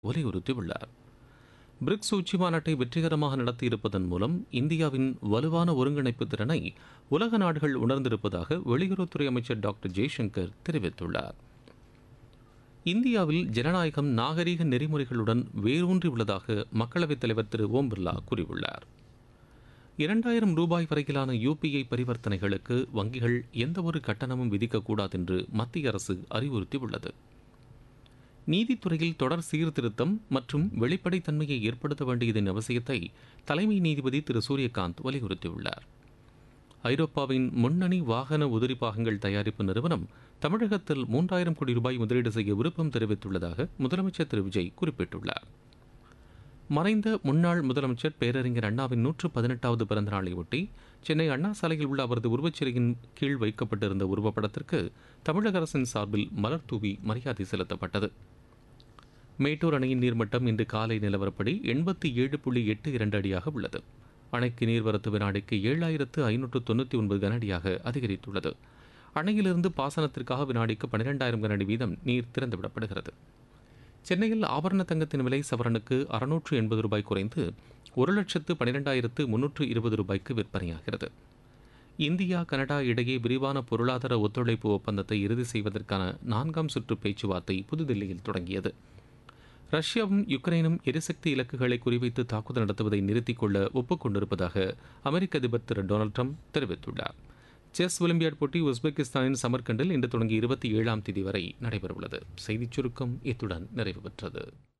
வலியுறுத்தியுள்ளார் பிரிக்ஸ் உச்சி மாநாட்டை வெற்றிகரமாக நடத்தியிருப்பதன் மூலம் இந்தியாவின் வலுவான ஒருங்கிணைப்பு திறனை உலக நாடுகள் உணர்ந்திருப்பதாக வெளியுறவுத்துறை அமைச்சர் டாக்டர் ஜெய்சங்கர் தெரிவித்துள்ளார் இந்தியாவில் ஜனநாயகம் நாகரீக நெறிமுறைகளுடன் வேரூன்றி உள்ளதாக மக்களவைத் தலைவர் திரு ஓம் பிர்லா கூறியுள்ளார் இரண்டாயிரம் ரூபாய் வரையிலான யூபிஐ பரிவர்த்தனைகளுக்கு வங்கிகள் எந்தவொரு கட்டணமும் விதிக்கக்கூடாது என்று மத்திய அரசு அறிவுறுத்தியுள்ளது நீதித்துறையில் தொடர் சீர்திருத்தம் மற்றும் வெளிப்படைத்தன்மையை ஏற்படுத்த வேண்டியதன் அவசியத்தை தலைமை நீதிபதி திரு சூரியகாந்த் வலியுறுத்தியுள்ளார் ஐரோப்பாவின் முன்னணி வாகன உதிரி பாகங்கள் தயாரிப்பு நிறுவனம் தமிழகத்தில் மூன்றாயிரம் கோடி ரூபாய் முதலீடு செய்ய விருப்பம் தெரிவித்துள்ளதாக முதலமைச்சர் திரு விஜய் குறிப்பிட்டுள்ளார் மறைந்த முன்னாள் முதலமைச்சர் பேரறிஞர் அண்ணாவின் நூற்று பதினெட்டாவது பிறந்த நாளையொட்டி சென்னை அண்ணா சாலையில் உள்ள அவரது உருவச்சிலையின் கீழ் வைக்கப்பட்டிருந்த உருவப்படத்திற்கு தமிழக அரசின் சார்பில் மலர் தூவி மரியாதை செலுத்தப்பட்டது மேட்டூர் அணையின் நீர்மட்டம் இன்று காலை நிலவரப்படி எண்பத்தி ஏழு புள்ளி எட்டு இரண்டு அடியாக உள்ளது அணைக்கு நீர்வரத்து வினாடிக்கு ஏழாயிரத்து ஐநூற்று தொண்ணூற்றி ஒன்பது கனஅடியாக அதிகரித்துள்ளது அணையிலிருந்து பாசனத்திற்காக வினாடிக்கு பன்னிரெண்டாயிரம் கனஅடி வீதம் நீர் திறந்துவிடப்படுகிறது சென்னையில் ஆபரண தங்கத்தின் விலை சவரனுக்கு அறுநூற்று எண்பது ரூபாய் குறைந்து ஒரு லட்சத்து பன்னிரெண்டாயிரத்து முன்னூற்று இருபது ரூபாய்க்கு விற்பனையாகிறது இந்தியா கனடா இடையே விரிவான பொருளாதார ஒத்துழைப்பு ஒப்பந்தத்தை இறுதி செய்வதற்கான நான்காம் சுற்று பேச்சுவார்த்தை புதுதில்லியில் தொடங்கியது ரஷ்யாவும் யுக்ரைனும் எரிசக்தி இலக்குகளை குறிவைத்து தாக்குதல் நடத்துவதை நிறுத்திக் கொள்ள ஒப்புக்கொண்டிருப்பதாக அமெரிக்க அதிபர் திரு டொனால்டு ட்ரம்ப் தெரிவித்துள்ளார் செஸ் ஒலிம்பியாட் போட்டி உஸ்பெகிஸ்தானின் சமர்கண்டில் இன்று தொடங்கி இருபத்தி ஏழாம் தேதி வரை நடைபெறவுள்ளது செய்திச் சுருக்கம் இத்துடன் நிறைவு பெற்றது